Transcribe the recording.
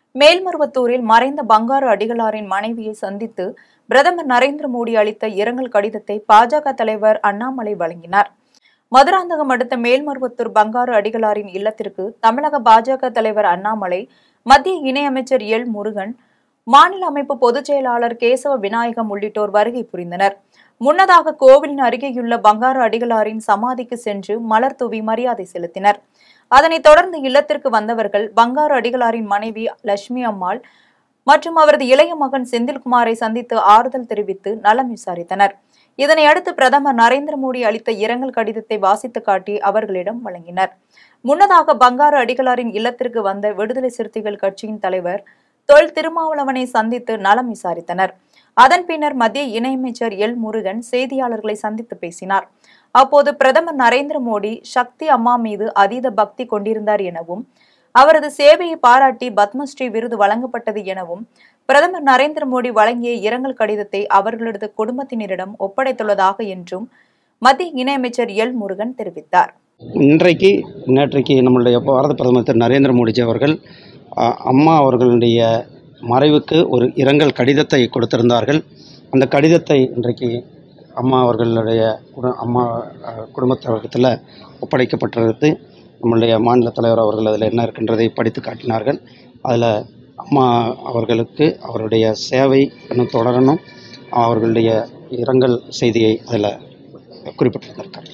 மேல்மருவத்தூரில் மறைந்த பங்காரு அடிகளாரின் மனைவியை சந்தித்து பிரதமர் நரேந்திர மோடி அளித்த இரங்கல் கடிதத்தை பாஜக தலைவர் அண்ணாமலை வழங்கினார் மதுராந்தகம் அடுத்த மேல்மருவத்தூர் பங்காரு அடிகளாரின் இல்லத்திற்கு தமிழக பாஜக தலைவர் அண்ணாமலை மத்திய இணையமைச்சர் எல் முருகன் மாநில அமைப்பு பொதுச் செயலாளர் கேசவ விநாயகம் உள்ளிட்டோர் வருகை புரிந்தனர் முன்னதாக கோவிலின் அருகேயுள்ள பங்காரு அடிகளாரின் சமாதிக்கு சென்று மலர் தூவி மரியாதை செலுத்தினர் அதனைத் தொடர்ந்து இல்லத்திற்கு வந்தவர்கள் பங்காரு அடிகளாரின் மனைவி லட்சுமி அம்மாள் மற்றும் அவரது இளைய மகன் செந்தில்குமாரை சந்தித்து ஆறுதல் தெரிவித்து நலம் விசாரித்தனர் இதனை அடுத்து பிரதமர் நரேந்திர மோடி அளித்த இரங்கல் கடிதத்தை வாசித்து காட்டி அவர்களிடம் வழங்கினர் முன்னதாக பங்காரு அடிகளாரின் இல்லத்திற்கு வந்த விடுதலை சிறுத்தைகள் கட்சியின் தலைவர் தொல் திருமாவளவனை சந்தித்து நலம் விசாரித்தனர் அதன் பின்னர் மத்திய இணையமைச்சர் எல் முருகன் செய்தியாளர்களை சந்தித்து பேசினார் அப்போது பிரதமர் நரேந்திர மோடி சக்தி அம்மா மீது அதீத பக்தி கொண்டிருந்தார் எனவும் அவரது சேவையை பாராட்டி பத்மஸ்ரீ விருது வழங்கப்பட்டது எனவும் பிரதமர் நரேந்திர மோடி வழங்கிய இரங்கல் கடிதத்தை அவர்களது குடும்பத்தினரிடம் ஒப்படைத்துள்ளதாக என்றும் மத்திய இணையமைச்சர் எல் முருகன் தெரிவித்தார் இன்றைக்கு நேற்றைக்கு நம்மளுடைய பாரத பிரதமர் திரு நரேந்திர மோடிஜி அவர்கள் அ, அம்மா அவர்களுடைய மறைவுக்கு ஒரு இரங்கல் கடிதத்தை கொடுத்திருந்தார்கள் அந்த கடிதத்தை இன்றைக்கு அம்மா அவர்களுடைய குடு- அம்மா அ, குடும்பத்தவர்கத்தில் ஒப்படைக்கப்பட்டிருக்கிறது நம்மளுடைய மாநில தலைவர் அவர்கள் அதில் என்ன இருக்கின்றதை படித்து காட்டினார்கள் அதில் அம்மா அவர்களுக்கு அவருடைய சேவை இன்னும் தொடரணும் அவர்களுடைய இரங்கல் செய்தியை அதில் குறிப்பிட்டிருந்திருக்கார்